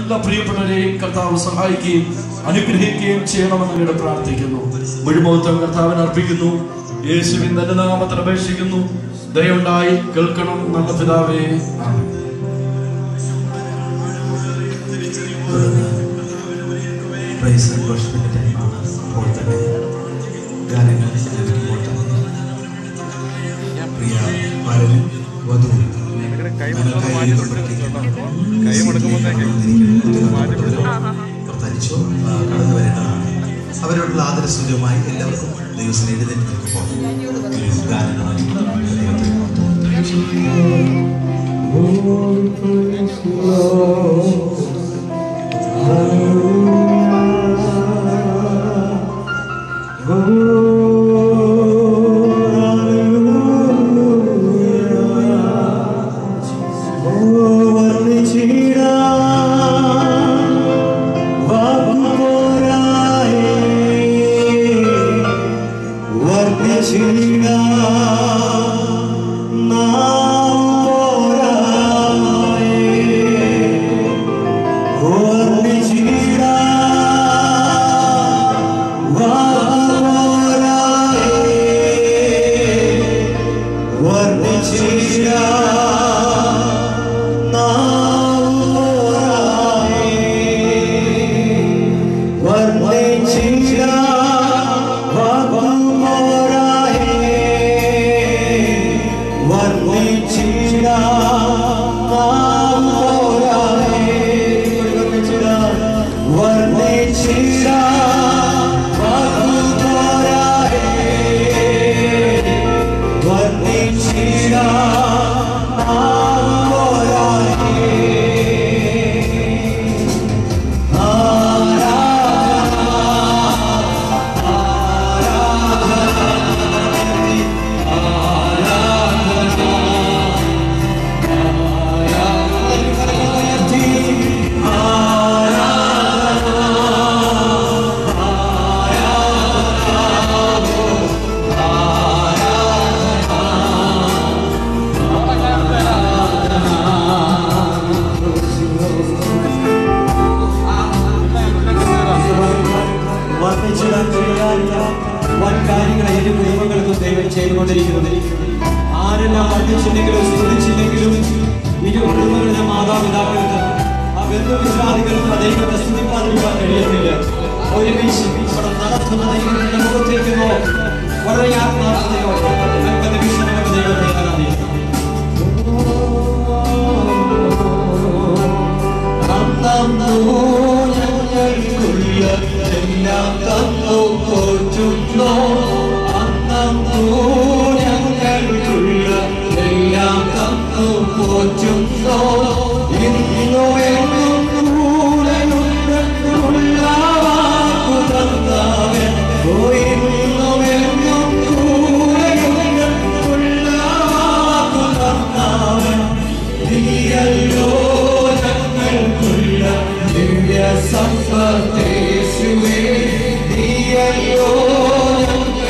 എല്ലാ പ്രിയപ്പെട്ടവരെയും കർത്താവ് സഹായിക്കുകയും അനുഗ്രഹിക്കുകയും ചെയ്യണമെന്ന് ഇവിടെ പ്രാർത്ഥിക്കുന്നു മുഴുമോത്തം കർത്താവിന് അർപ്പിക്കുന്നു യേശുവിൻ തന്നെ നാമത്തിൽ അപേക്ഷിക്കുന്നു ദയുണ്ടായി കേൾക്കണം നല്ല പിതാവേ ആമേൻ. പ്രൈസ് ആൻഡ് വർഷിപ്പിന്റെ ടൈമാണ് അപ്പോൾ തന്നെ ഗാനങ്ങൾ ലഭിക്കുമ്പോൾ തന്നെ പ്രിയ വരനും വധുവും പ്രധാനിച്ചു കടന്നു വരേണ്ടതാണ് അവരോടുള്ള ആദരസൂര്യമായി എല്ലാവർക്കും ദൈവത്തിന് എഴുന്നേറ്റ് നിൽക്കുമ്പോൾ ഈ ഗാനമായി ദൈവത്തെ വർദ്ധിച്ചിടാൻ ചെയ്യാനില്ല വൻ കാര്യങ്ങൾ ഏത് കുടുംബങ്ങൾക്കും ദൈവം ചെയ്തുകൊണ്ടിരിക്കുന്നത് ആരെല്ലാം വർദ്ധിച്ചില്ലെങ്കിലും സ്തുതിച്ചില്ലെങ്കിലും ഇരു കുടുംബങ്ങളിലെ മാതാപിതാക്കൾക്ക് ആ ബന്ധുവിശ്വാസികൾക്ക് ആ ദൈവത്തെ സ്തുതിപ്പാതിരിക്കാൻ കഴിയത്തില്ല ഒരുമിച്ച് ഇവിടെ നടത്തുന്ന ദൈവത്തിന്റെ മുഖത്തേക്ക് നോക്കി വളരെ ആത്മാർത്ഥതയോടെ നമുക്ക് വിഷയങ്ങളുടെ ദൈവത്തെ ആരാധിക്കാം എല്ലാം തന്നു പോറ്റുന്നു അന്നു ഞങ്ങൾക്കുള്ള എല്ലാം തന്നു പോറ്റുന്നു ഇന്നുമെന്നും കൂടെയുണ്ടെന്നുള്ള വാക്കു തന്നവൻ ഓ ഇന്നുമെന്നും കൂടെയുണ്ടെന്നുള്ള വാക്കു തന്നവൻ നീയല്ലോ ഞങ്ങൾക്കുള്ള ദിവ്യ സമ്പത്തേശുവേ നീയല്ലോ ഞങ്ങൾ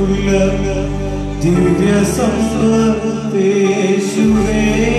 ദിവ്യ സമ്പത്തേശുവേ